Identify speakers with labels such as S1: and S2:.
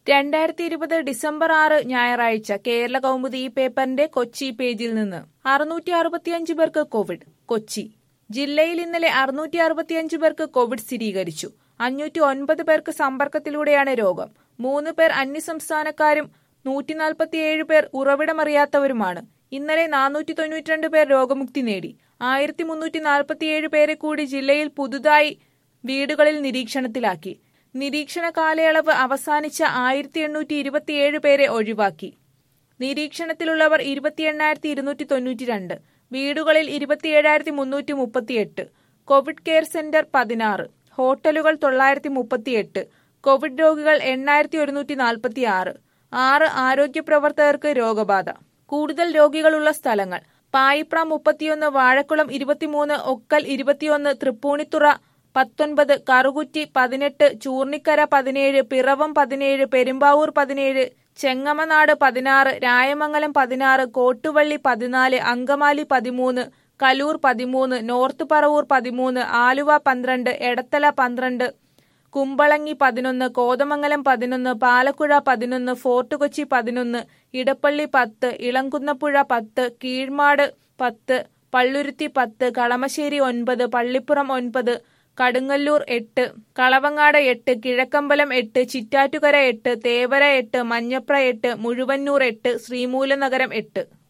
S1: രണ്ടായിരത്തി ഇരുപത് ഡിസംബർ ആറ് ഞായറാഴ്ച കേരള കൗമുദി ഈ പേപ്പറിന്റെ കൊച്ചി പേജിൽ നിന്ന് അറുന്നൂറ്റി അറുപത്തിയഞ്ച് പേർക്ക് കോവിഡ് കൊച്ചി ജില്ലയിൽ ഇന്നലെ അറുന്നൂറ്റി അറുപത്തിയഞ്ച് പേർക്ക് കോവിഡ് സ്ഥിരീകരിച്ചു അഞ്ഞൂറ്റി ഒൻപത് പേർക്ക് സമ്പർക്കത്തിലൂടെയാണ് രോഗം മൂന്ന് പേർ അന്യസംസ്ഥാനക്കാരും നൂറ്റി നാൽപ്പത്തിയേഴ് പേർ ഉറവിടമറിയാത്തവരുമാണ് ഇന്നലെ നാനൂറ്റി തൊണ്ണൂറ്റിരണ്ട് പേർ രോഗമുക്തി നേടി ആയിരത്തി മുന്നൂറ്റി നാൽപ്പത്തിയേഴ് പേരെ കൂടി ജില്ലയിൽ പുതുതായി വീടുകളിൽ നിരീക്ഷണത്തിലാക്കി നിരീക്ഷണ കാലയളവ് അവസാനിച്ച ആയിരത്തി എണ്ണൂറ്റി ഇരുപത്തിയേഴ് പേരെ ഒഴിവാക്കി നിരീക്ഷണത്തിലുള്ളവർ ഇരുപത്തി എണ്ണായിരത്തി ഇരുന്നൂറ്റി തൊണ്ണൂറ്റി രണ്ട് വീടുകളിൽ ഇരുപത്തിയേഴായിരത്തി മുന്നൂറ്റി മുപ്പത്തിയെട്ട് കോവിഡ് കെയർ സെന്റർ പതിനാറ് ഹോട്ടലുകൾ തൊള്ളായിരത്തി മുപ്പത്തിയെട്ട് കോവിഡ് രോഗികൾ എണ്ണായിരത്തി ഒരുന്നൂറ്റി നാൽപ്പത്തി ആറ് ആറ് ആരോഗ്യ പ്രവർത്തകർക്ക് രോഗബാധ കൂടുതൽ രോഗികളുള്ള സ്ഥലങ്ങൾ പായിപ്ര മുപ്പത്തിയൊന്ന് വാഴക്കുളം ഇരുപത്തിമൂന്ന് ഒക്കൽ ഇരുപത്തിയൊന്ന് തൃപ്പൂണിത്തുറ പത്തൊൻപത് കറുകുറ്റി പതിനെട്ട് ചൂർണിക്കര പതിനേഴ് പിറവം പതിനേഴ് പെരുമ്പാവൂർ പതിനേഴ് ചെങ്ങമനാട് പതിനാറ് രായമംഗലം പതിനാറ് കോട്ടുവള്ളി പതിനാല് അങ്കമാലി പതിമൂന്ന് കലൂർ പതിമൂന്ന് നോർത്ത് പറവൂർ പതിമൂന്ന് ആലുവ പന്ത്രണ്ട് എടത്തല പന്ത്രണ്ട് കുമ്പളങ്ങി പതിനൊന്ന് കോതമംഗലം പതിനൊന്ന് പാലക്കുഴ പതിനൊന്ന് ഫോർട്ട് കൊച്ചി പതിനൊന്ന് ഇടപ്പള്ളി പത്ത് ഇളംകുന്നപ്പുഴ പത്ത് കീഴ്മാട് പത്ത് പള്ളുരുത്തി പത്ത് കളമശ്ശേരി ഒൻപത് പള്ളിപ്പുറം ഒൻപത് കടുങ്ങല്ലൂർ എട്ട് കളവങ്ങാട് എട്ട് കിഴക്കമ്പലം എട്ട് ചിറ്റാറ്റുകര എട്ട് തേവര എട്ട് മഞ്ഞപ്ര എട്ട് മുഴുവന്നൂർ എട്ട് ശ്രീമൂലനഗരം എട്ട്